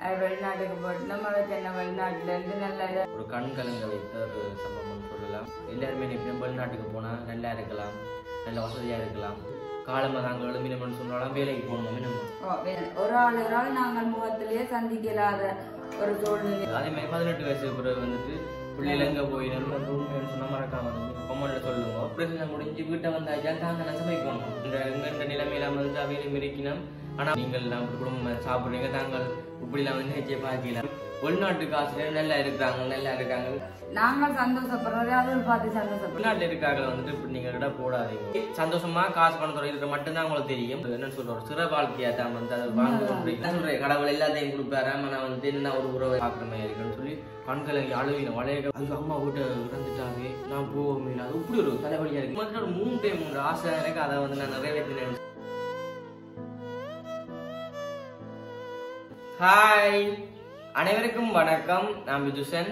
அது வெளிநாட்டுக்கு போட்டு நம்ம சென்னை வெளிநாட்டுல இருந்து நல்ல இதா- ஒரு கண் கலங்க வைத்த ஒரு சம்பவம்னு சொல்லலாம் எல்லாருமே நினைப்போம் வெளிநாட்டுக்கு போனால் நல்லா இருக்கலாம் நல்ல வசதியாக இருக்கலாம் காலமாக நாங்கள் எழுமினம்னு சொன்னாலும் வேலைக்கு போகணுமே நம்ம ஓ, வே- ஒரு ஆள் ஒரு ஆள் நாங்கள் முகத்திலேயே சந்திக்கலாத ஒரு சூழ்நிலை அதே மாதிரி பதினெட்டு வயசுக்கு பிறகு வந்துட்டு பிள்ளைகள் எங்கே போய் நம்ம அந்த உண்மைன்னு சொன்னால் மறக்காம வந்து கொம்மனில் சொல்லுங்க ஆப்ரேஷன் முடிஞ்சு வீட்டை வந்தாச்சா தாங்க நான் சமைக்கணும் இந்த எங்கெந்த நிலைமையில வந்து அவையிலும் இருக்கணும் ஆனால் நீங்கள் எல்லாம் ஒரு குடும்பம் சாப்பிட்றீங்க தாங்கள் இப்படிலாம் வந்து நிச்சய பார்க்கலாம் வெளிநாட்டு காசுல நல்லா இருக்கிறாங்க நல்லா இருக்காங்க நாங்கள் சந்தோஷப்படுறது அதை பார்த்து சந்தோஷப்படுறோம் வெளிநாட்டுல இருக்காங்க வந்துட்டு இப்படி நீங்க இட போடாதீங்க சந்தோஷமா காசு பணம் துறை இருக்கிற மட்டும்தான் உங்களுக்கு தெரியும் என்ன சொல்றோம் சிற வாழ்க்கையா தான் வந்து அதை வாழ்ந்து கொண்டிருக்கேன் நான் சொல்றேன் கடவுள் எல்லாத்தையும் கொடுப்பாரு ஆமா நான் வந்து என்ன ஒரு உறவை பார்க்குற மாதிரி இருக்குன்னு சொல்லி கண்களை அழுவின வளைய அது அம்மா வீட்டை இறந்துட்டாங்க நான் போவோம் இல்லை அது இப்படி ஒரு தலைவலியா இருக்கு மொத்தம் ஒரு மூணு டைம் மூணு ஆசை எனக்கு அதை வந்து நான் நிறைவேற்றினேன் ஹாய் அனைவருக்கும் வணக்கம் நான் விஜுசன்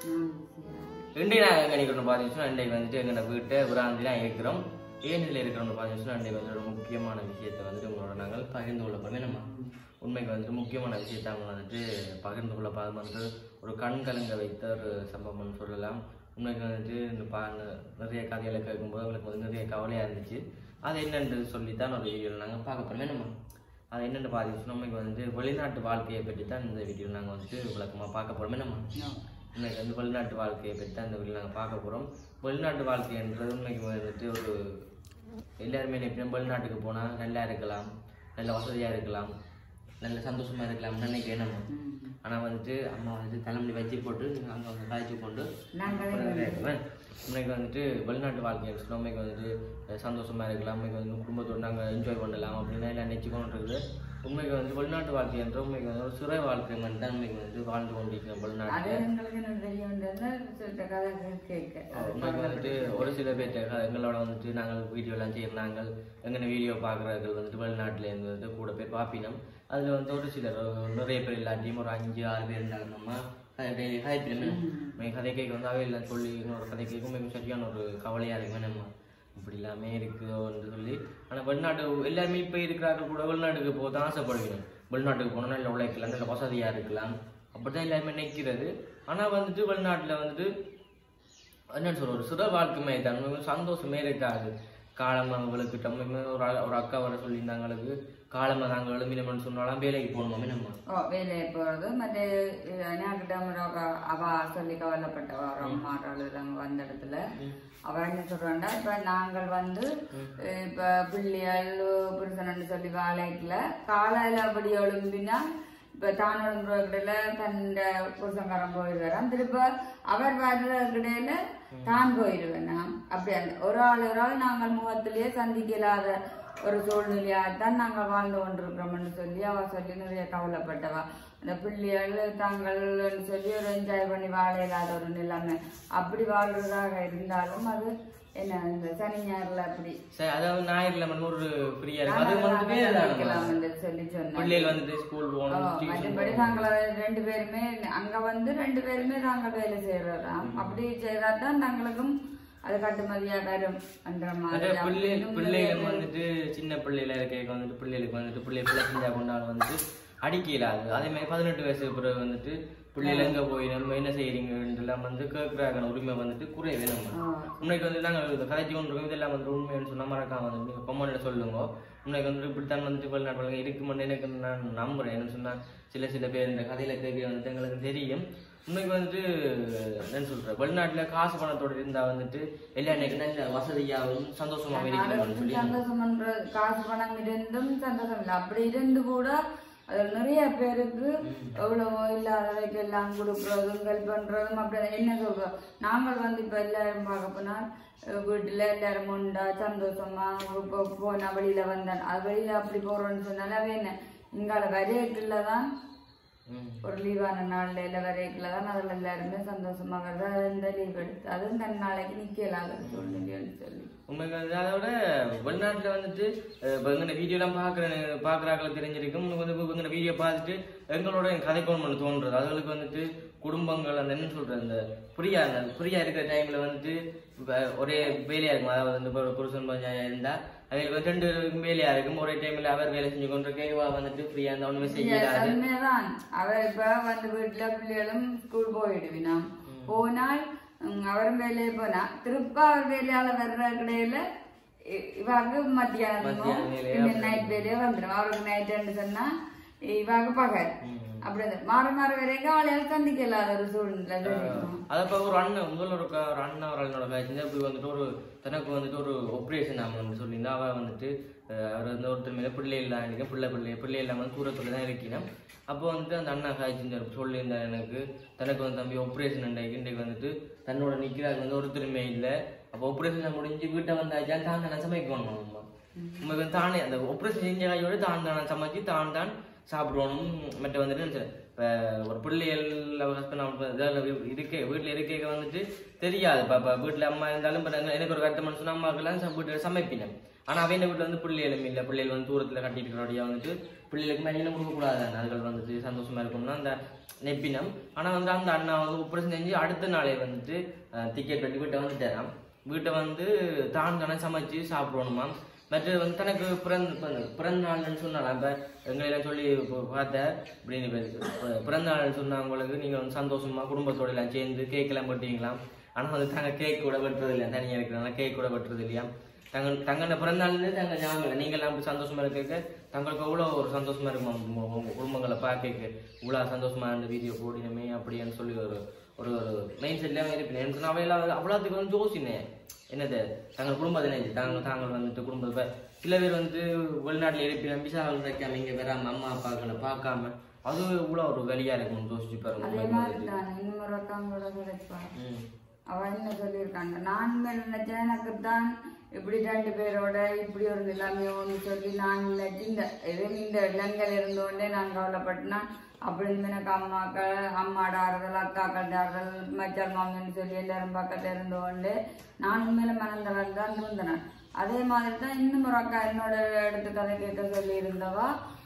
இன்றைய நாங்கள் எங்கே நிற்கிறோம் பார்த்தீங்கன்னா இன்றைக்கு வந்துட்டு எங்களோட வீட்டை விராந்திலாம் இருக்கிறோம் ஏனில் இருக்கிறோம்னு பார்த்தீங்கன்னா இன்றைக்கு வந்து ஒரு முக்கியமான விஷயத்தை வந்துட்டு உங்களோட நாங்கள் பகிர்ந்து கொள்ள போகிறோம் நம்ம உண்மைக்கு வந்துட்டு முக்கியமான விஷயத்தை அவங்க வந்துட்டு பகிர்ந்து கொள்ள பார்த்து வந்து ஒரு கண் கலங்க வைத்த ஒரு சம்பவம்னு சொல்லலாம் உண்மைக்கு வந்துட்டு இந்த பா நிறைய கதைகளை கேட்கும்போது அவங்களுக்கு வந்து நிறைய கவலையாக இருந்துச்சு அது என்னன்றது சொல்லித்தான் ஒரு வீடியோவில் நாங்கள் பார்க்க போகிறோமே நம்ம அது என்னென்னு பார்த்தீங்கன்னா நம்மளுக்கு வந்து வெளிநாட்டு வாழ்க்கையை பற்றி தான் இந்த வீடியோவில் நாங்கள் வந்துட்டு விளக்கமாக பார்க்க போகிறோமே நம்ம இன்னைக்கு வந்து வெளிநாட்டு வாழ்க்கையை பற்றி தான் இந்த வீடியோ நாங்கள் பார்க்க போகிறோம் வெளிநாட்டு வாழ்க்கைன்றது உண்மைக்கு வந்துட்டு ஒரு எல்லாருமே நினைப்போம் வெளிநாட்டுக்கு போனால் நல்லா இருக்கலாம் நல்ல வசதியாக இருக்கலாம் நல்ல சந்தோஷமாக இருக்கலாம் நினைக்கிறேன் நம்ம ஆனால் வந்துட்டு அம்மா வந்துட்டு தலைமுடி வச்சு போட்டு அங்கே வந்து காய்ச்சி கொண்டு நாங்கள் இன்னைக்கு வந்துட்டு வெளிநாட்டு வாழ்க்கை நம்மளுக்கு வந்துட்டு அஹ், சந்தோஷமா இருக்கலாம் உண்மைக்கு வந்து குடும்பத்தோடு நாங்கள் என்ஜாய் பண்ணலாம் அப்படின்னு எல்லாம் நினச்சி கொண்டு இருக்குது உண்மைக்கு வந்து வெளிநாட்டு வாழ்க்கை என்ற உண்மைக்கு வந்து ஒரு சிறை வாழ்க்கை மாதிரி தான் உண்மைக்கு வந்து வாழ்ந்து கொண்டிருக்கிறோம் அது வெளிநாட்டில் எங்களுக்கு என்ன தெரியும்ன்றதுனா சில கதை கேட்க உண்மைக்கு வந்துட்டு ஒரு சில பேர்த்த எங்களோட வந்துட்டு நாங்கள் வீடியோலாம் செய்யறாங்க எங்கள் வீடியோ பார்க்குறவர்கள் வந்துட்டு வெளிநாட்டில் இருந்து வந்து கூட பேர் பார்ப்பினோம் அதில் வந்து ஒரு சிலர் நிறைய பேர் இல்லாட்டியும் ஒரு அஞ்சு ஆறு பேர் இருந்தாங்கன்னா டெய்லி கதைப்பினமே கதை கேட்க வந்து அவை எல்லாம் சொல்லி இன்னொரு கதை கேட்கும் மிக சரியான ஒரு கவலையாக இருக்குமே நம்ம இப்படி எல்லாமே இருக்குதோன்னு சொல்லி ஆனால் வெளிநாட்டு எல்லாருமே இப்போ இருக்கிறார்கள் கூட வெளிநாட்டுக்கு போக தான் ஆசைப்படுவீங்க வெளிநாட்டுக்கு போனால் நல்ல உழைக்கலாம் நல்ல வசதியாக இருக்கலாம் அப்படி தான் எல்லாருமே நினைக்கிறது ஆனால் வந்துட்டு வெளிநாட்டில் வந்துட்டு என்னன்னு சொல்ற ஒரு சிற வாழ்க்கைமே தான் சந்தோஷமே இருக்காது காலமா அவங்களுக்கு நம்ம ஒரு அ- ஒரு அக்கா வர சொல்லியிருந்தாங்களுக்கு காலமா நாங்கள் எழுமினோம்னு சொன்னாலும் வேலைக்கு போகணுமே நம்ம ஓ வேலையை போகிறது மற்ற ஞாபகத்தை அவ சொல்லி கவலைப்பட்டவ ஒரு அம்மா அங்கே வந்த இடத்துல அவ என்ன சொல்றாண்டா இப்ப நாங்கள் வந்து இப்ப பிள்ளைகள் புருஷன் சொல்லி வாழைக்கல காலையில அப்படி எழும்பினா இப்ப தான் எழும்புறதுல தன் புருஷங்காரன் போயிடுவாராம் திருப்ப அவர் வர்ற இடையில தான் போயிடுவேன் நான் அப்படி அந்த ஒரு ஆள் ஒரு ஆள் நாங்கள் முகத்திலேயே சந்திக்கலாத ஒரு சூழ்நிலையாகத்தான் நாங்கள் வாழ்ந்து கொண்டிருக்கிறோம்னு சொல்லி அவ சொல்லி நிறைய கவலைப்பட்டவா அந்த பிள்ளைகள் தாங்கள் சொல்லி ஒரு என்ஜாய் பண்ணி வாழ இல்லாத ஒரு நிலைமை அப்படி வாழ்றதாக இருந்தாலும் அது என்ன இந்த சனி ஞாயிறுல அப்படி சரி அதாவது ஞாயிறுல வந்து ஒரு ஃப்ரீயா இருக்கு அது வந்து வேலை தானே. இருக்கலாம்னு சொல்லி சொன்னேன் பிள்ளைகள் வந்துட்டு ஸ்கூல் போகணும் டியூஷன் மற்றபடி நாங்கள் ரெண்டு பேருமே அங்க வந்து ரெண்டு பேருமே நாங்கள் வேலை செய்யறதாம் அப்படி செய்தாதான் தங்களுக்கும் அது கட்டுமதியா வரும் என்ற அதே மாதிரி பிள்ளை அப்படின்னும் பிள்ளைகள் வந்துட்டு சின்ன பிள்ளைல இருக்க வந்துட்டு பிள்ளைகளுக்கு வந்துட்டு பிள்ளை பிள்ளை செஞ்சா கொண்டாலும் வந்துட்டு அடிக்கலாது அதே மாதிரி பதினெட்டு வயசு பிறகு வந்துட்டு பிள்ளைகள் எங்க போய் நம்ம என்ன செய்யறீங்கலாம் வந்து கேட்கறாங்க உரிமை வந்துட்டு குறையவே நம்ம ஆ, உன்னைக்கு வந்து நாங்கள் இந்த கதைச்சி கொண்டு இருக்கோம் இதெல்லாம் வந்து உண்மைன்னு சொன்னா மறக்காம வந்து நீங்கள் கொம்மனில் சொல்லுங்க உன்னைக்கு வந்து இப்படித்தான் வந்துட்டு வெளிநாட்டு வழங்க இருக்குமென்னு எனக்கு நான் நம்புறேன் என்ன சொன்னா சில சில பேர் இந்த கதையில கேட்க வந்துட்டு எங்களுக்கு தெரியும் உண்மைக்கு வந்துட்டு என்ன சொல்றேன் வெளிநாட்டுல காசு பணத்தோட இருந்தா வந்துட்டு எல்லா இன்னைக்கு நல்ல வசதியாகவும் சந்தோஷமாகவும் இருக்கணும்னு சொல்லி சந்தோஷம் பண்ற காசு பணம் இருந்தும் சந்தோஷம் இல்லை அப்படி இருந்து கூட அதில் நிறைய பேருக்கு எவ்வளவோ இல்லாதவைக்கு எல்லாம் கொடுக்குறதும் ஹெல்ப் பண்றதும் அப்படி என்ன சொல்றோம் நாங்கள் வந்து இப்ப எல்லாரும் பார்க்க போனால் அஹ் வீட்டுல எல்லாரும் உண்டா சந்தோஷமா இப்போ போனா வெளியில வந்தான் அது வெளியில அப்படி போறோம்னு சொன்னாலும் அவ என்ன இங்கால வரையக்குள்ள தான் ம். ஒரு லீவான நாள்ல இல்ல வரையக்குள்ள தான் அதில் எல்லாருமே சந்தோஷமா வருது அது இந்த லீவ் எடுத்து அதுவும் தன் நாளைக்கு நிக்கலாத சூழ்நிலைன்னு சொல்லி உண்மைக்கு வந்து அதோட வெளிநாட்டுல வந்துட்டு அஹ், இப்ப எங்க வீடியோலாம் பாக்குற பாக்குறாக்களை தெரிஞ்சிருக்கும் உங்களுக்கு வந்து இப்ப எங்க வீடியோ பார்த்துட்டு எங்களோட கதைக்கணும் பண்ண தோன்றது அதுகளுக்கு வந்துட்டு குடும்பங்கள் அந்த என்ன சொல்றது அந்த ஃப்ரீயா அந்த ஃப்ரீயா இருக்கிற டைம்ல வந்துட்டு இப்ப ஒரே வேலையா இருக்கும் அதாவது வந்து இப்ப ஒரு புருஷன் பஞ்சாயம் இருந்தா அதுக்கு வந்து ரெண்டு வேலையா இருக்கும் ஒரே டைம்ல அவர் வேலை செஞ்சு கொண்டிருக்க இவ வந்துட்டு ஃப்ரீயா இருந்தா ஒண்ணுமே செய்யலாது உண்மைதான் அவ இப்ப வந்து வீட்டுல பிள்ளைகளும் ஸ்கூல் போயிடுவினாம் போனால் உம், அவரும் வேலையை போனா திருப்ப அவர் வேலையால வர்ற கிடையில இ- இவாக்கு மத்தியானம் மத்தியானம் வேலையா பின்ன நைட் வேலையே வந்துடும் அவருக்கு நைட் சொன்னா இவாக்கு பகல் அப்படி தான். மாறி மாறி வரைக்கும் அவளையால் சந்திக்க இல்லாத ஒரு சூழ்நிலை இருக்கும். அதப்ப ஒரு அண்ணன் முதல்ல ஒரு க- ஒரு அண்ணன் ஒரு அண்ணனோட காய்ச்சி இப்படி வந்துட்டு ஒரு தனக்கு வந்துட்டு ஒரு ஆப்ரேஷன் ஆகணும் சொல்லியிருந்தா அவ வந்துட்டு அஹ், அவர் வந்து ஒருத்தர் மேல பிள்ளை இல்லை எனக்கு பிள்ளை பிள்ளை பிள்ளை இல்லாம வந்து தூரத்துல தான் இருக்கணும் அப்போ வந்துட்டு அந்த அண்ணா காய்ச்சி சொல்லியிருந்தார் எனக்கு தனக்கு வந்து தம்பி ஆப்ரேஷன் இன்றைக்கு இன்றைக்கு வந்துட்டு தன்னோட நிக்கிறாங்க வந்து ஒருத்தருமே இல்லை அப்போ ஆப்ரேஷன் முடிஞ்சு வீட்டை வந்தாச்சா தான் தானே சமைக்கணும் அம்மா உங்களுக்கு வந்து தானே அந்த ஆப்ரேஷன் செஞ்ச கையோட தான் தானே சமைச்சு தான் தான் சாப்பிடணும் மற்ற வந்துட்டு நினைச்சேன். இப்ப ஒரு பிள்ளைகள் ஹஸ்பண்ட் இருக்கே வீட்டில் இருக்கே வந்துட்டு தெரியாது இப்போ இப்போ வீட்டில் அம்மா இருந்தாலும் இப்போ எனக்கு ஒரு கருத்து சொன்னா அம்மாக்கெல்லாம் ச- வீட்டுல சமைப்பினேன் ஆனால் அவன் வீட்டில் வந்து பிள்ளைகளும் இல்லை பிள்ளைகள் வந்து தூரத்தில் கட்டிட்டு இருக்கிறபடியா வந்துட்டு பிள்ளைகளுக்கு மேலே கொடுக்கக்கூடாது அதுகள் வந்துட்டு சந்தோஷமா இருக்கும்னா அந்த நெப்பினம் ஆனால் வந்து அந்த அண்ணா வந்து ஆப்ரேஷன் செஞ்சு அடுத்த நாளே வந்துட்டு டிக்கெட் கட்டி வீட்டை வந்துட்டாராம் வீட்டை வந்து தான் தானே சமைச்சு சாப்பிடணுமா மற்றது வந்து தனக்கு பிறந்த பிறந்த- பிறந்த நாள்னு சொன்னாலாம் இப்போ எங்களெல்லாம் சொல்லி இப்போ பார்த்தேன் அப்படின்னு பேருக்கு பிறந்த நாள்னு சொன்னவங்களுக்கு நீங்கள் வந்து சந்தோஷமா குடும்பத்தோட எல்லாம் சேர்ந்து கேக் எல்லாம் வெட்டுவீங்களாம் ஆனால் வந்து தாங்க கேக் கூட வெட்டுறது இல்லையா தனியாக இருக்கிறனால கேக் கூட வெட்டுறது இல்லையா தங்க தங்களோட பிறந்த நாள்னு தங்க ஞாபகம் இல்லை நீங்களாம் அப்படி சந்தோஷமா இருக்க தங்களுக்கு அவ்வளோ ஒரு சந்தோஷமா இருக்குமா உங்க- உங்க குடும்பங்களை பார்க்க இவ்வளோ சந்தோஷமா இந்த வீடியோ போடினமே அப்படின்னு சொல்லி ஒரு ஒரு ஒரு மைண்ட் செட்லாம் இருப்பேன் எனக்கு சொன்னா அவையெல்லாம் அவ்வளோத்துக்கு வந்து யோசினேன் என்னது தங்கள் குடும்பத்தை நினைச்சு தாங்கள் தாங்கள் வந்துட்டு குடும்பத்தை சில பேர் வந்து வெளிநாட்டில் இருப்பினா விசாவில் வைக்காம இங்கே வராம அம்மா அப்பாக்களை பார்க்காம அது இவ்வளோ ஒரு வழியா இருக்கும் யோசிச்சு அதே பாருங்க மாதிரி தான் இன்னொரு அக்காங்களோட கிடைப்பா ம். அவ என்ன சொல்லியிருக்காங்க நான் மேல் நினைச்சேன் எனக்கு தான் இப்படி ரெண்டு பேரோட இப்படி ஒரு நிலைமையோன்னு சொல்லி நான் நினைச்சு இந்த இது இந்த இளங்கல் இருந்தோடனே நான் கவலைப்பட்டேன்னா அப்படி இருந்து எனக்கு அம்மாக்கள் அம்மாட ஆறுதல் அக்காக்கள் ஆறுதல் மச்சால் மாமன்னு சொல்லி எல்லாரும் பக்கத்துல இருந்தோண்டு நான் உண்மையில மனந்தளர் தான் இருந்தேன் அதே மாதிரி தான் இன்னும் ஒரு அக்கா என்னோட எடுத்து கதை கேட்க சொல்லி இருந்தவா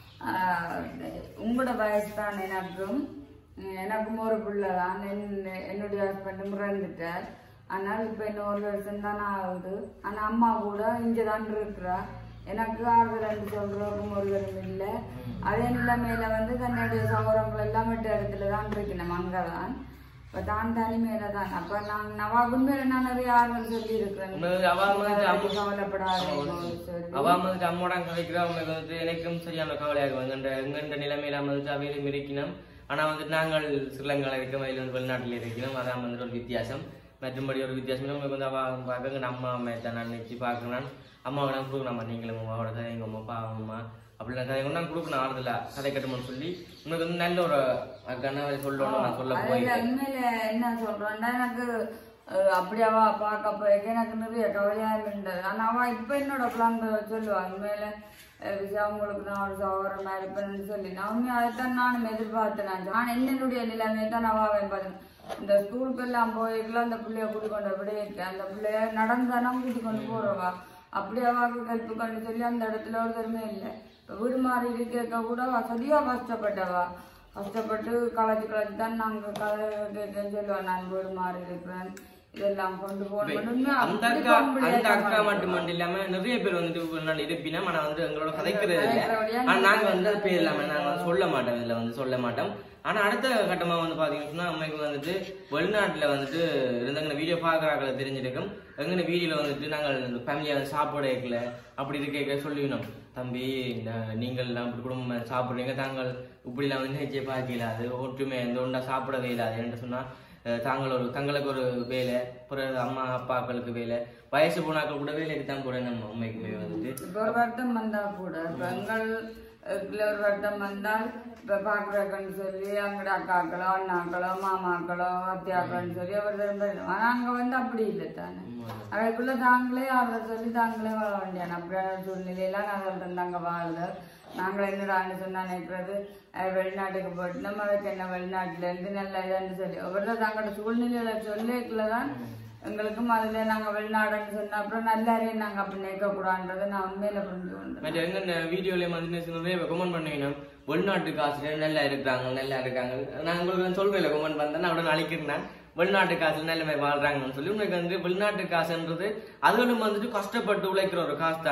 உங்களோட வயசு தான் எனக்கும் உம் எனக்கும் ஒரு பிள்ளை தான் என்- என்னுடைய ஹஸ்பண்டும் இறந்துட்டார் ஆனால் இப்போ இன்னும் ஒரு வருஷம் தான் ஆகுது ஆனால் அம்மா கூட இங்கே தான் இருக்கிறா எனக்கு ஆறுதல் ரெண்டு சொல்றவரும் ஒருவரும் இல்லை அதே நிலைமையில வந்து தன்னுடைய சகோதரங்கள் எல்லாம் விட்டு இடத்துல தான் இருக்கணும் அங்கே தான் இப்போ தான் தனிமையில தான் அப்போ நான் நவாபும் மேல நான் நிறைய ஆறுதல் சொல்லி இருக்கிறேன் உண்மையிலே அவ வந்து அம்மா- கவலைப்படாத சொல்லி அவ வந்துட்டு அம்மோட கதைக்கிறா அவங்க வந்துட்டு எனக்கும் சரியான கவலையாக வந்து எங்கென்ற நிலைமையில வந்துட்டு அவையிலும் இருக்கணும் ஆனா வந்துட்டு நாங்கள் ஸ்ரீலங்கால இருக்கோம் அதில் வந்து வெளிநாட்டில் இருக்கணும் அதான் வந்துட்டு ஒரு வித்தியாசம் மற்றும்படி ஒரு வித்தியாசம் உங்களுக்கு வந்து அவ பார்க்க எங்க அம்மா அம்மா தான் நான் நினைச்சு பார்க்கணும் அம்மாவை நான் கொடுக்கணும் நீங்களும் அம்மாவோட கதை எங்க அம்மா பாவம்மா அப்படிலாம் கதை நான் கொடுக்கணும் ஆறுதல கதை கட்டுமோன்னு சொல்லி உங்களுக்கு வந்து நல்ல ஒரு கண்ணாவை சொல்லணும் நான் சொல்ல அதுல போயிருக்கேன் உண்மையில என்ன சொல்றேன்னா எனக்கு அஹ், அப்படியாவா பார்க்க போயிருக்க எனக்கு நிறைய கவலையா இருந்தது ஆனா அவ இப்ப என்னோட பிளான் சொல்லுவா உண்மையில அஹ், விஜயா உங்களுக்கு நான் ஒரு சகோதரமா இருப்பேன்னு சொல்லி நான் உண்மையா அதைத்தான் நானும் எதிர்பார்த்தேன் நான் என்னுடைய நிலைமையை தான் நான் பார்த்தேன் இந்த ஸ்கூலுக்கு எல்லாம் போயிருக்கலாம் அந்த பிள்ளைய கூட்டி கொண்டு அப்படியே இருக்கேன் அந்த பிள்ளைய நடந்தானா கூட்டி கொண்டு போறவா அப்படியே அவாக்கு கல்வி கொண்டு சொல்லி அந்த இடத்துல ஒரு தருமே இல்லை இப்ப வீடு மாறி இருக்க கூட வசதியா கஷ்டப்பட்டவா கஷ்டப்பட்டு களைச்சு களைச்சு தான் நாங்க கதை கேட்க சொல்லுவோம் நான் வீடு மாறி இருக்கிறேன் இதெல்லாம் கொண்டு போகணும் அந்த அக்கா அந்த அக்கா மட்டும் இல்லாம நிறைய பேர் வந்துட்டு வெளிநாடு இருப்பினா ஆனா வந்து எங்களோட கதைக்கிறது இல்லை ஆனா நாங்க வந்து அது பேர் இல்லாம நாங்க வந்து சொல்ல மாட்டோம் இதுல வந்து சொல்ல மாட்டோம் ஆனா அடுத்த கட்டமா வந்து பாத்தீங்கன்னா சொன்னா அம்மைக்கு வந்துட்டு வெளிநாட்டுல வந்துட்டு இருந்தவங்க வீடியோ பாக்குறாங்கள தெரிஞ்சிருக்கும் எங்க வீடியோல வந்துட்டு நாங்கள் ஃபேமிலியா சாப்பாடு வைக்கல அப்படி இருக்க சொல்லிடணும் தம்பி ந- நீங்கள் எல்லாம் இப்படி குடும்பம் சாப்பிடுறீங்க தாங்கள் இப்படிலாம் வந்து நினைச்சே பார்க்கல அது ஒற்றுமை இந்த ஒன்றா சாப்பிடவே இல்லாது என்று சொன்னா அஹ் தாங்கள் ஒரு தங்களுக்கு ஒரு வேலை அப்புறம் அம்மா அப்பாக்களுக்கு வேலை வயசு போனாக்கள் கூட வேலைக்கு தான் கூட நம்ம உண்மைக்குமே வந்துட்டு இப்ப ஒரு வருத்தம் வந்தா கூட இப்ப எங்கள் இதுல ஒரு வருத்தம் வந்தால் இப்ப பாக்குறக்கன்னு சொல்லி அங்கட அக்காக்களோ அண்ணாக்களோ மாமாக்களோ அத்தியாக்கள்னு சொல்லி அவர் திரும்ப ஆனா அங்க வந்து அப்படி இல்லை தானே அவைக்குள்ள தாங்களே அவரை சொல்லி தாங்களே வாழ வேண்டியான அப்படியான சூழ்நிலையெல்லாம் நாங்கள் இருந்தாங்க வாழுது நாங்கள் என்னடான்னு சொன்னா நினைக்கிறது அஹ் வெளிநாட்டுக்கு போயிட்டு நம்ம அதுக்கு என்ன வெளிநாட்டுல இருந்து நல்ல இதுன்னு சொல்லி ஒவ்வொரு தங்களோட சூழ்நிலையில சொல்லிக்கல தான் எங்களுக்கும் அதுல நாங்க வெளிநாடுன்னு சொன்ன அப்புறம் நல்லாரே நாங்க அப்படி நினைக்க கூடாதுன்றதை நான் உண்மையில புரிஞ்சு கொண்டேன் மற்ற எங்க இந்த வீடியோல வந்து நிறைய கமெண்ட் பண்ணீங்கன்னா வெளிநாட்டுக்கு ஆசிரியர் நல்லா இருக்கிறாங்க நல்லா இருக்காங்க நான் உங்களுக்கு சொல்றேன் கமெண்ட் பண்ணேன் நான் உடனே அழிக்கிறேன் வெளிநாட்டு காசுல நல்ல மாதிரி வாழ்றாங்கன்னு சொல்லி உனக்கு வந்து வெளிநாட்டு காசுன்றது அதுகளும் வந்துட்டு கஷ்டப்பட்டு உழைக்கிற ஒரு காசு தான்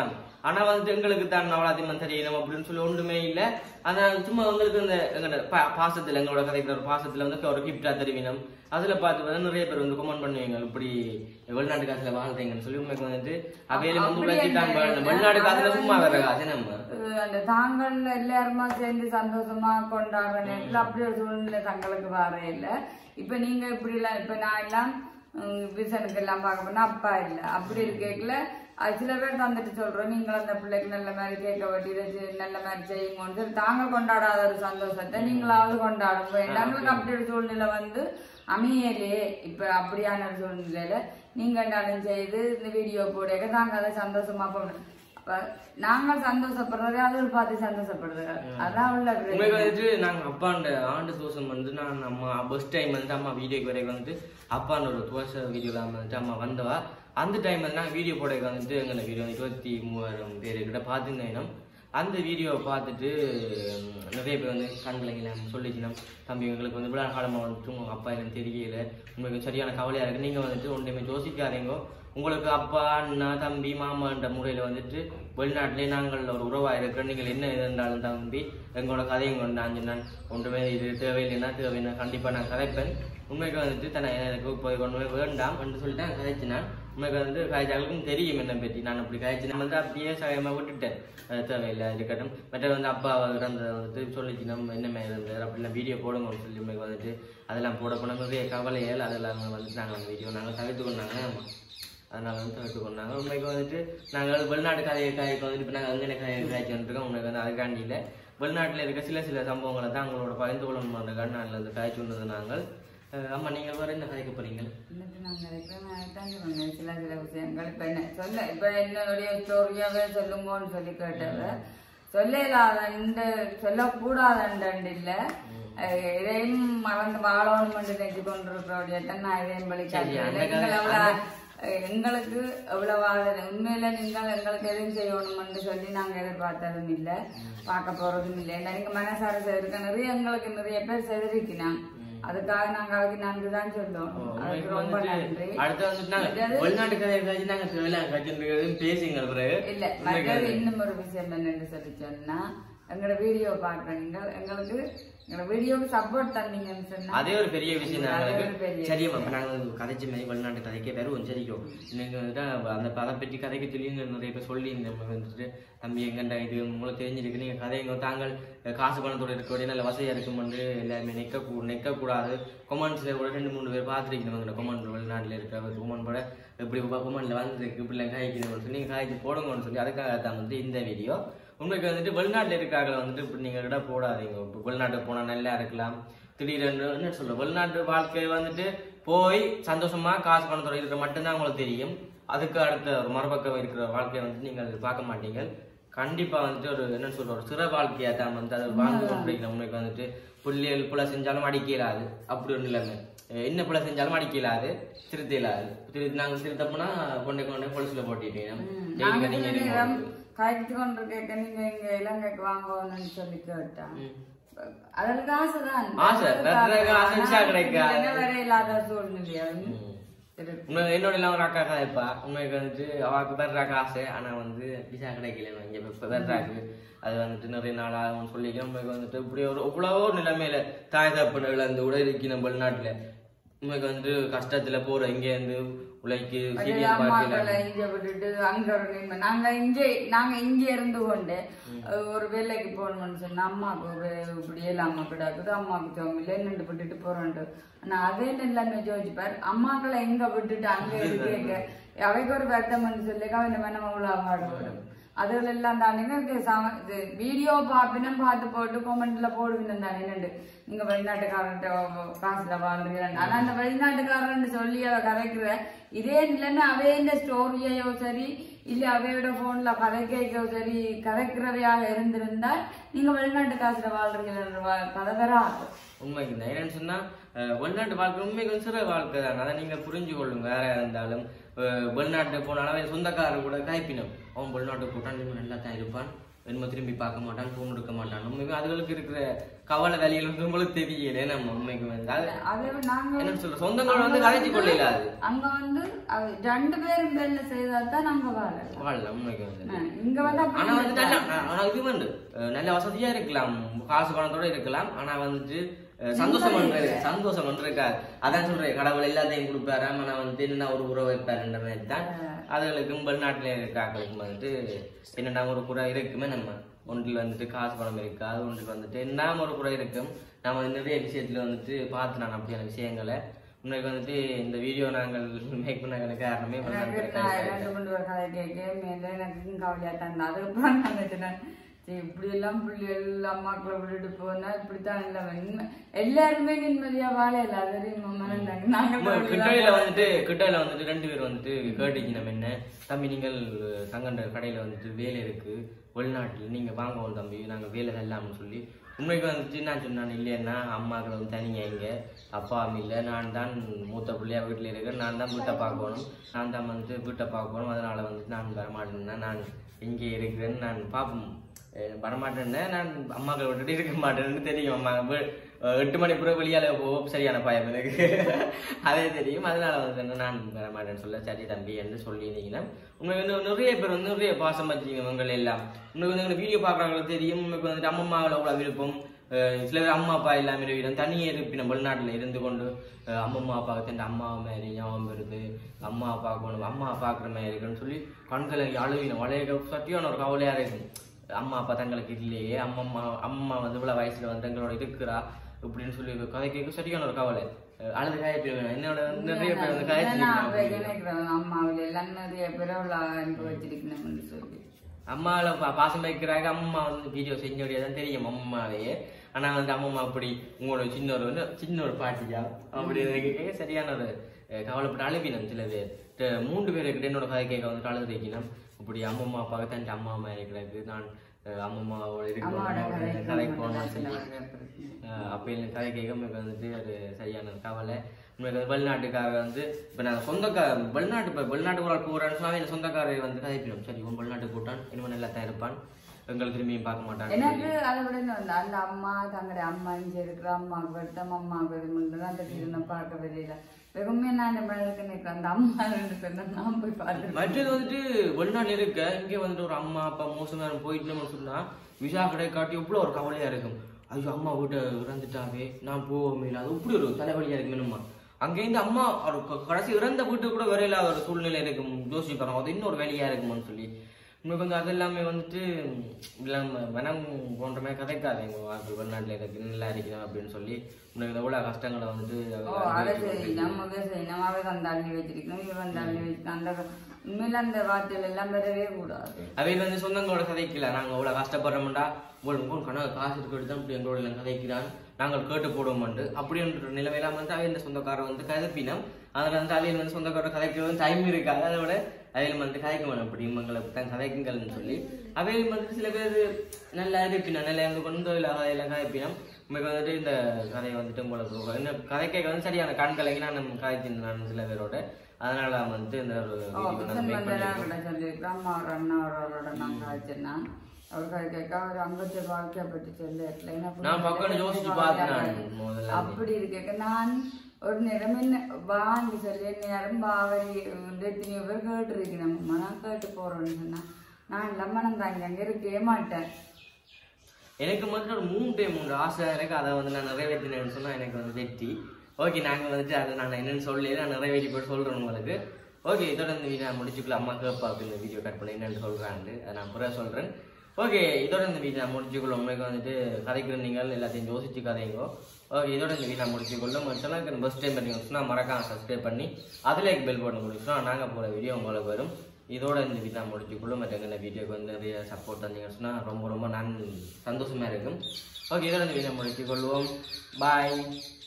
ஆனா வந்துட்டு எங்களுக்கு தான் நவராத்திரி தெரியணும் அப்படின்னு சொல்லி ஒன்றுமே இல்ல ஆனா சும்மா உங்களுக்கு இந்த எங்களோட பா- பாசத்துல எங்களோட கதைக்கிற ஒரு பாசத்துல வந்து ஒரு கிஃப்டா தெரிவினம் அதுல பார்த்து வந்து நிறைய பேர் வந்து கமெண்ட் பண்ணுவீங்க இப்படி வெளிநாட்டு காசுல வாழ்றீங்கன்னு சொல்லி உண்மைக்கு வந்துட்டு அவையில வந்து அப்படி உழைச்சி தான் என்ன வாழணும். வெளிநாட்டு காசுல அது சும்மா வந்து- வர காசு நம்ம அஹ் அந்த தாங்கள் எல்லாருமா சேர்ந்து சந்தோஷமா கொண்டாடுற நேரத்துல அப்படி ஒரு சூழ்நிலை தங்களுக்கு வர இல்ல இப்ப நீங்க இப்படி எல்லாம் இப்ப நான் எல்லாம் விசனுக்கு எல்லாம் பார்க்க போனா அப்பா இல்ல அப்படி இருக்கேக்கல அது சில பேர் தந்துட்டு சொல்றோம் நீங்கள் அந்த பிள்ளைக்கு நல்ல மாதிரி கேட்க வெட்டி இதை செய்- நல்ல மாதிரி செய்யுங்கன்னு சொல்லி தாங்க கொண்டாடாத ஒரு சந்தோஷத்தை நீங்களாவது கொண்டாடும் எங்களுக்கு அப்படி ஒரு சூழ்நிலை வந்து அமையலே இப்ப அப்படியான ஒரு சூழ்நிலையில நீங்க என்னாலும் செய்து இந்த வீடியோ போட தாங்க அதை சந்தோஷமா போடணும் அப்ப நாங்கள் சந்தோஷப்படுறது அது பார்த்து சந்தோஷப்படுறது அதான் உள்ள உண்மைக்கு பிரச்சனை. வந்துட்டு நாங்க அப்பாண்ட ஆண்டு தோசம் வந்து நான் அம்மா ஃபர்ஸ்ட் டைம் வந்து அம்மா வீடியோக்கு வரைக்கும் வந்துட்டு அப்பாண்ட ஒரு தோசை வீடியோ வந்துட்டு அம்மா வந்தவா அந்த டைம் வந்து நாங்கள் வீடியோ போட வந்துட்டு எங்களை வீடியோ இருபத்தி மூவாயிரம் பேர் கிட்ட பார்த்துருந்தேன் அந்த வீடியோவை பார்த்துட்டு உம், நிறைய பேர் வந்து கண்கலைங்கள சொல்லிச்சினோம் தம்பி எங்களுக்கு வந்து விழா காலமாக வந்துட்டு உங்க அப்பா எனக்கு தெரியல உங்களுக்கு சரியான கவலையா இருக்கு நீங்க வந்துட்டு ஒன்றுமே யோசிக்காதீங்க உங்களுக்கு அப்பா அண்ணா தம்பி மாமான்ற முறையில் வந்துட்டு வெளிநாட்டிலே நாங்கள் ஒரு உறவாக இருக்கிறோம் நீங்கள் என்ன இருந்தாலும் தம்பி எங்களோட கதையும் கொண்டாஞ்சு நான் ஒன்றுமே இது தேவையில்லைன்னா தேவைன்னா கண்டிப்பாக நான் கதைப்பேன் உண்மைக்கு வந்துட்டு தன்னை எனக்கு போய் கொண்டு போய் வேண்டாம் என்று சொல்லிட்டு நான் கதைச்சினான் உண்மைக்கு வந்து காய்ச்சாளுக்கும் தெரியும் என்னை பற்றி நான் அப்படி காய்ச்சி வந்து அப்படியே சகமாக விட்டுட்டேன் அது தேவையில்லை இருக்கட்டும் மற்ற வந்து அப்பா இறந்ததை வந்துட்டு சொல்லிச்சு நம்ம என்னமே இருந்தார் அப்படிலாம் வீடியோ போடுங்கன்னு சொல்லி உண்மைக்கு வந்துட்டு அதெல்லாம் போட போன நிறைய கவலைகள் அதெல்லாம் வந்துட்டு நாங்கள் வீடியோ நாங்கள் தவிர்த்து கொண்டாங்க அதனால வந்து தவிர்த்து கொண்டாங்க உண்மைக்கு வந்துட்டு நாங்கள் வெளிநாட்டு கதையை காய்க்கு வந்துட்டு இப்போ நாங்கள் அங்கே கதையை காய்ச்சி வந்துருக்கோம் உண்மைக்கு வந்து அதுக்காண்டி இல்லை வெளிநாட்டில் இருக்க சில சில சம்பவங்களை தான் உங்களோட பகிர்ந்து கொள்ளணும் நாளில் வந்து காய்ச்சி வந்தது நாங்கள் அஹ் ஆமா நீங்கள் வேறு என்ன கதைக்க போறீங்க இன்னைக்கு நாங்க இருக்கிற தான் சொன்னேன் சில சில விஷயங்கள் இப்ப என்ன சொல்ல இப்ப என்னுடைய ஸ்டோரியாவே சொல்லுங்கன்னு சொல்லி கேட்டது சொல்ல இல்லாதண்டு சொல்லக்கூடாதண்டு இல்ல அஹ் இதையும் மறந்து வாழணும் என்று நினைச்சு கொண்டிருக்கிறோடைய நான் இதையும் சரி, வழிகாட்டுறேன் அந்த கதை- நீங்கள் எவ்வளவு அஹ் எங்களுக்கு எவ்வளவு ஆதரவு உண்மையில நீங்கள் எங்களுக்கு எதுவும் செய்யணும்னு சொல்லி நாங்க எதிர்பார்த்ததும் இல்ல பார்க்க போறதும் இல்லை ஏன்னா நீங்க மனசார செய்திருக்க நிறைய எங்களுக்கு நிறைய பேர் செய்திருக்கிறாங்க அதுக்காக நாங்க அவருக்கு நன்றி தான் சொல்லுவோம் அதுக்கு ரொம்ப நன்றி அடுத்து வந்துட்டு நாங்க வெளிநாட்டு கதையை காய்ச்சி நாங்க திருவிழா காய்ச்சி பேசுங்க பிறகு இல்ல மற்றது இன்னும் ஒரு விஷயம் என்னன்னு சொல்லி சொன்னா எங்களோட வீடியோ பாக்குற நீங்கள் எங்களுக்கு எங்களோட வீடியோவுக்கு சப்போர்ட் தந்தீங்கன்னு சொன்னா அதே ஒரு பெரிய விஷயம் தான் அதே ஒரு எங்களுக்கு பெரிய சரியா இப்ப நாங்க கதைச்சு மாதிரி வெளிநாட்டு கதைக்கே வெறும் சரிக்கும் நீங்க வந்துட்டு அந்த அதை பற்றி கதைக்கு சொல்லி நிறைய பேர் சொல்லி நம்ம வந்துட்டு தம்பி எங்கண்டா இது உங்களுக்கு தெரிஞ்சிருக்கு நீங்க கதைங்க தாங்கள் காசு பணத்தோட இருக்கக்கூடிய நல்ல வசதியா இருக்கும் வந்து எல்லாருமே நிக்க கூ நிக்க கூடாது கொமெண்ட்ஸ்ல கூட ரெண்டு மூணு பேர் பார்த்துருக்கணும் எங்களோட கொமெண்ட் வெளிநாட்டுல இருக்க கொமெண்ட் கூட இப்படி கொமெண்ட்ல வந்துருக்கு இப்படி எல்லாம் காய்க்கணும்னு சொல்லி நீங்க காய்ச்சி போடுங்கன்னு சொல்லி அதுக்காக தான் வந்து இந்த வீடியோ உண்மைக்கு வந்துட்டு வெளிநாட்டுல இருக்காங்க வந்துட்டு இப்படி நீங்க கிட்ட போடாதீங்க இப்ப வெளிநாட்டுக்கு போனா நல்லா இருக்கலாம் திடீரென்று என்ன சொல்ற வெளிநாட்டு வாழ்க்கை வந்துட்டு போய் சந்தோஷமா காசு பணத்தோட இருக்கிற மட்டும்தான் உங்களுக்கு தெரியும் அதுக்கு அடுத்த ஒரு மறுபக்கம் இருக்கிற வாழ்க்கையை வந்து நீங்கள் பார்க்க மாட்டீங்க கண்டிப்பா வந்துட்டு ஒரு என்ன சொல்ற ஒரு சிற வாழ்க்கையா தான் வந்து அதை வாழ்ந்து கொண்டிருக்கிற உண்மைக்கு வந்துட்டு புள்ளியல் புல செஞ்சாலும் அடிக்க இயலாது அப்படி ஒரு நிலைமை அஹ் என்ன புல செஞ்சாலும் அடிக்க இயலாது திருத்த இயலாது திரு நாங்க திருத்தப்போனா கொண்டே கொண்டே பொலிசுல போட்டிட்டேன் நாங்க சில நேரம் காய்ச்சி கொண்டு கேட்க நீங்க இங்க இலங்கைக்கு வாங்கணும்னு சொல்லி கேட்டான் அதில் காசுதான் ஆசை, வேற காசு வச்சா கிடைக்காது. என்ன வேற இல்லாத சூழ்நிலை அது இருக்கு. உண்மை என்னோட எல்லாம் ஒரு அக்கா கதைப்பா உண்மைக்கு வந்துட்டு அவளுக்கு பெறா காசு ஆனா வந்து விசா கிடைக்கல இங்க இப்ப பெறாக்கு அது வந்துட்டு நிறைய நாள் ஆகும்னு சொல்லிக்க உண்மைக்கு வந்துட்டு இப்படி ஒரு இவ்வளவோ நிலைமையில தாய் தப்புன இழந்து கூட இருக்கி நம்ம வெளிநாட்டுல உண்மைக்கு வந்து கஷ்டத்துல போற இங்க இருந்து உழைக்கு அது சீனியர் பார்க்கல அம்மாக்களை இங்க விட்டுட்டு அங்க ஒரு நிலைமை. நாங்க இங்கே நாங்க இங்க இருந்து கொண்டு அஹ், ஒரு வேலைக்கு போகணும்னு சொன்னா அம்மாவுக்கு ஒரு இப்படி இல்லாம கிடக்குது அம்மாவுக்கு சோமில்ல நின்று விட்டுட்டு போறோண்டு ஆனா அதே எல்லாமே யோசிப்பார் அம்மாக்களை எங்க விட்டுட்டு அங்க இருக்க அவைக்கு ஒரு வருத்தம்னு சொல்லி அவன் நம்ம உள்ள பாடுபடும் அதுல எல்லாம் தாண்டிங்க வீடியோ பாப்பினும் பார்த்து போட்டு கொமெண்ட்ல போடுவீங்க தானே என்னண்டு நீங்க வெளிநாட்டுக்காரர்கிட்ட காசுல வாழ்றீங்க ஆனா அந்த வெளிநாட்டுக்காரன்னு சொல்லி அவ கதைக்கிற இதே இல்லைன்னா அவைய ஸ்டோரியையோ சரி இல்ல அவையோட போன்ல கதை கேட்கோ சரி கதைக்கிறவையாக இருந்திருந்தால் நீங்க வெளிநாட்டு காசுல வாழ்றீங்க கதை வராது உண்மைக்கு தான் என்னன்னு சொன்னா அஹ், வெளிநாட்டு வாழ்க்கை உண்மைக்கு வந்து சிற வாழ்க்கை தான் அதை நீங்க புரிஞ்சு கொள்ளுங்க யாரா இருந்தாலும் அஹ், வெளிநாட்டுக்கு போனாலும் அவன் சொந்தக்காரர் கூட கைப்பினும் அவன் வெளிநாட்டுக்கு போட்டான் இவன் நல்லா தான் இருப்பான் என்னமோ திரும்பி பார்க்க மாட்டான் ஃபோன் எடுக்க மாட்டான் உண்மைக்கு அதுகளுக்கு இருக்கிற கவலை வேலைகள் வந்து உங்களுக்கு தெரியல நம்ம உண்மைக்கு வந்து அது அதை விட நாங்க என்ன சொல்ற சொந்தங்கள் வந்து கதைச்சு கொள்ளல அது அங்க வந்து அவ- ரெண்டு பேரும் பேர்ல செய்தாதான் நாங்க வாழலாம் வாழல உண்மைக்கு வந்து ஆ, இங்க வந்து அப்படி ஆனா வந்து நல்ல ஆனா இது வந்து அஹ், நல்ல வசதியா இருக்கலாம் காசு பணத்தோட இருக்கலாம் ஆனா வந்துட்டு அஹ், சந்தோஷம் பண்றது சந்தோஷம் பண்றதுக்காது அதான் சொல்றேன் கடவுள் எல்லாத்தையும் கொடுப்பாரு ஆனா வந்து என்ன ஒரு உறவு வைப்பாருன்ற மாதிரி தான் அதுகளுக்கும் வெளிநாட்டுல இருக்காக்களுக்கும் வந்துட்டு என்னடா ஒரு குறை இருக்குமே நம்ம ஒன்றில் வந்துட்டு காசு பணம் இருக்காது ஒன்றில் வந்துட்டு என்ன ஒரு குறை இருக்கும் நம்ம நிறைய விஷயத்துல வந்துட்டு பார்த்து நான் அப்படியான விஷயங்களை உண்மைக்கு வந்துட்டு இந்த வீடியோ நாங்கள் மேக் பண்ண காரணமே எனக்கு நான் ரெண்டு மூணு ஒரு கதை கேட்க மேல எனக்கு கவலையா தான் அதுக்கப்புறம் நான் நினைச்சேன் சரி இப்படி எல்லாம் பிள்ளைகள் அம்மாக்களை விட்டுட்டு போனா இப்படித்தான் இல்லை உண்மை எல்லாருமே நிம்மதியா வாழல அது வரையும் மறந்தாங்க நாங்கள் கிட்டையில வந்துட்டு கிட்டையில வந்துட்டு ரெண்டு பேர் வந்துட்டு கேட்டீங்க நம்ம என்ன தம்பி நீங்கள் தங்கண்ட கடையில வந்துட்டு வேலை இருக்கு வெளிநாட்டுல நீங்க வாங்குவோம் தம்பி நாங்க வேலை இல்லாமன்னு சொல்லி உண்மைக்கு வந்துட்டு நான் சொன்னான் இல்லைன்னா அம்மாக்கள் வந்து தனியா இங்க அப்பா அம்மா இல்லை நான் தான் மூத்த பிள்ளையா வீட்டுல இருக்கேன் நான் தான் வீட்டை பார்க்கணும் நான் தான் வந்துட்டு வீட்டை பார்க்கணும் அதனால வந்துட்டு நான் வரமாட்டேன்னா நான் இங்கே இருக்கிறேன்னு நான் பார்ப்போம் அஹ் வரமாட்டேன்னு நான் அம்மாக்களை விட்டுட்டு இருக்க மாட்டேன்னு தெரியும் அம்மா வீ- அஹ் எட்டு மணி பிறகு வெளியால போக சரியான பயம் எனக்கு அதே தெரியும் அதனால வந்து என்ன நான் வரமாட்டேன்னு சொல்ல சரி தம்பி என்று சொல்லியிருந்தீங்கன்னா உங்களுக்கு வந்து நிறைய பேர் வந்து நிறைய பாசம் வச்சுங்க உங்கள் எல்லாம் உங்களுக்கு வந்து வீடியோ பார்க்குறவங்களுக்கு தெரியும் உங்களுக்கு வந்துட்டு அம்மம்மாவில் அவ்வளோ விருப்பம் அஹ் சில பேர் அம்மா அப்பா இல்லாமல் இருக்கிறோம் தனியே இருப்பின வெளிநாட்டில் இருந்து கொண்டு அஹ் அம்மம்மா அப்பாவுக்கு தன் அம்மா மாதிரி ஞாபகம் வருது அம்மா பார்க்கணும் அம்மா பார்க்குற மாதிரி இருக்குன்னு சொல்லி கண்களை அழுவின வளைய சட்டியான ஒரு கவலையாக இருக்கும் அம்மா அப்பா தங்களுக்கு இல்லையே அம்மம்மா அம்மா வந்து இவ்வளவு வயசுல வந்து எங்களோட இருக்கிறா இப்படின்னு சொல்லி கதை கேட்க சரியான ஒரு கவலை அஹ் அழுது காயப்பிடுவேன் என்னோட வந்து நிறைய பேர் வந்து காயப்பிடுவேன் நினைக்கிறேன் அம்மாவில் எல்லாம் நிறைய பேர் அவ்வளோ அன்பு வச்சிருக்கணும்னு சொல்லி அம்மாவில் பா பாசம் வைக்கிறாங்க அம்மா வந்து வீடியோ செஞ்சோடைய தான் தெரியும் அம்மாவையே ஆனா வந்து அம்மம்மா அப்படி உங்களோட சின்ன ஒரு வந்து சின்ன ஒரு பாட்டியா அப்படி கேட்க சரியான ஒரு அஹ், கவலைப்பட்டு அழுவினம் சில பேர் த- மூன்று பேர் கிட்ட என்னோட கதை கேட்க வந்து அழுது வைக்கணும் இப்படி அம்மம்மா அப்பாவுக்கு தன் அம்மா அம்மா இருக்கிறாங்க நான் அஹ், அம்மம்மாவோட அம்மாவோட இருக்கணும் கதை கதை போகணும்னு சொல்லி கேட்கணும் ஆஹ் அப்ப எனக்கு கதை கேட்க எனக்கு வந்துட்டு அது சரியான கவலை உங்களுக்கு வந்து வெளிநாட்டுக்காக வந்து இப்போ நான் சொந்தக்கார வெளிநாட்டு இப்போ வெளிநாட்டு ஒரு ஆள் போகிறேன்னு சொன்னா என் சொந்தக்காரர் வந்து கதைப்பிடும் சரி உன் வெளிநாட்டுக்கு போட்டான் இனிமேல் நல்லா தான் இருப்பான் எங்களுக்கு திரும்பியும் பார்க்க மாட்டான் எனக்கு அதை விட என்ன வந்து அந்த அம்மா தங்களுடைய அம்மா இங்க இருக்கிற அம்மா வருத்தம் அம்மா வருமுன்னு அந்த திரும்ப பார்க்க வெளியில வெறுமே நான் இந்த மனதுக்கு நிற்கிறேன் அந்த அம்மா ரெண்டு பேரும் நான் போய் பார்த்துருக்கேன் மற்றது வந்துட்டு வெளிநாட்டில் இருக்க இங்கே வந்துட்டு ஒரு அம்மா அப்பா மோசமாக போயிட்டோம்னு சொன்னா விசா கடை காட்டி எவ்வளோ ஒரு கவலையா இருக்கும் ஐயோ அம்மா வீட்டை இறந்துட்டாவே நான் போவோமே இல்லை அது இப்படி ஒரு தலைவலியா இருக்கு என்னம்மா அங்கேருந்து அம்மா ஒரு க- கடைசி இறந்த வீட்டுக்கு கூட வர இல்லாத ஒரு சூழ்நிலை இருக்கும் யோசிப்பாங்க அது இன்னொரு வேலையா இருக்குமான்னு சொல்லி உங்களுக்கு வந்து அது எல்லாமே வந்துட்டு இல்லாம மனம் போன்ற மாதிரி கதைக்காது எங்க வாழ்க்கை வெளிநாட்டில் இருக்கு நல்லா இருக்கிறோம் அப்படின்னு சொல்லி உனக்கு எவ்வளோ கஷ்டங்களை வந்துட்டு ஓ அதை சரி நம்ம சரி நம்ம தான் தள்ளி வச்சிருக்கோம் இவன் தள்ளி வச்சிருக்கோம் அந்த உண்மையில அந்த வார்த்தைகள் எல்லாம் வரவே கூடாது அவையில் வந்து சொந்தங்களோட கதைக்கல நாங்கள் அவ்வளோ கஷ்டப்படுறோம்டா உங்களுக்கு உங்களுக்கு கணக்கு காசு இருக்கிறது தான் இப்படி எங்களோட எல்லாம் கதைக்கிறான் நாங்கள் கேட்டு போடுவோம்ண்டு அப்படின்ற நிலைமையெல்லாம் வந்து அவையில் சொந்தக்காரர் வந்து கதப்பினம் அதில் வந்து அவையில் வந்து சொந்தக்காரர் கதைக்க வந்து டைம் இருக்காது அதை விட அவையில் வந்து கதைக்க வேணும் அப்படி இவங்களை தான் கதைக்குங்கள்னு சொல்லி அவையில் வந்து சில பேர் நல்லா இருப்பினா நல்லா இருந்து கொண்டு இல்லை அதையெல்லாம் கதைப்பினம் உங்களுக்கு வந்துட்டு இந்த கதையை வந்துட்டு உங்களுக்கு இந்த கதைக்க வந்து சரியான கண்கலைக்கு நான் நம்ம கதைச்சிருந்தேன் நான் சில பேரோட அதனால வந்து இந்த ஒரு ஓ video நான் கிருஷ்ணன் make மந்தெல்லாம் கூட சொல்லியிருக்கிறோம் அம்மா ஒரு அண்ணா அவரோட நாங்கள் வச்சிருந்தேன் அவர் கை கேட்க அவர் அங்கத்தை வாழ்க்கையை பற்றி சொல்லிருக்கல ஏன்னா நான் பக்கம் யோசிச்சு பார்த்தேன் நான் முதல்ல அப்படி இருக்க நான் ஒரு நேரம் என்ன வாங்கி சொல்லி நேரம் பாவரி எத்தனையோ பேர் கேட்டுருக்கேன் நம்ம நான் கேட்டு போறோம்னு சொன்னா நான் இல்லாம நான் தாங்க அங்க இருக்கவே மாட்டேன் எனக்கு மட்டும் ஒரு மூணு டைம் மூணு ஆசை இருக்கு அதை வந்து நான் நிறைவேற்றினேன்னு சொன்னா எனக்கு வந்து வெற்றி ஓகே நாங்க வந்துட்டு அதை நான் என்னன்னு சொல்லி நான் நிறைவேற்றி போட்டு சொல்றேன் உங்களுக்கு ஓகே இதோட இந்த வீடியோ நான் முடிச்சுக்கலாம் அம்மா கேப்பா இந்த வீடியோ கட் பண்ணி என்னன்னு சொல்றான்ட்டு அதை நான் பிறகு சொல்றேன் ஓகே இதோட இந்த வீடியோ நான் முடிச்சுக்கொள்ள உங்களுக்கு வந்துட்டு கதைக்கிற நீங்கள் எல்லாத்தையும் யோசிச்சு கதைங்கோ ஓகே இதோட இந்த வீடியோ நான் முடிச்சுக்கொள்ள மற்றெல்லாம் ஃபஸ்ட் டைம் பண்ணி சொன்னா மறக்காம சப்ஸ்கிரைப் பண்ணி அதுல பெல் பட்டன் கொடுத்தோம்னா நாங்க போற வீடியோ உங்களுக்கு வரும் இதோட இந்த வீடியோ நான் முடிச்சுக்கொள்ள மற்ற எங்களை வீடியோக்கு வந்து நிறைய சப்போர்ட் தந்தீங்கன்னு சொன்னா ரொம்ப ரொம்ப நான் சந்தோஷமா இருக்கும் ஓகே இதோட இந்த வீடியோ முடிச்சுக்கொள்வோம் பாய்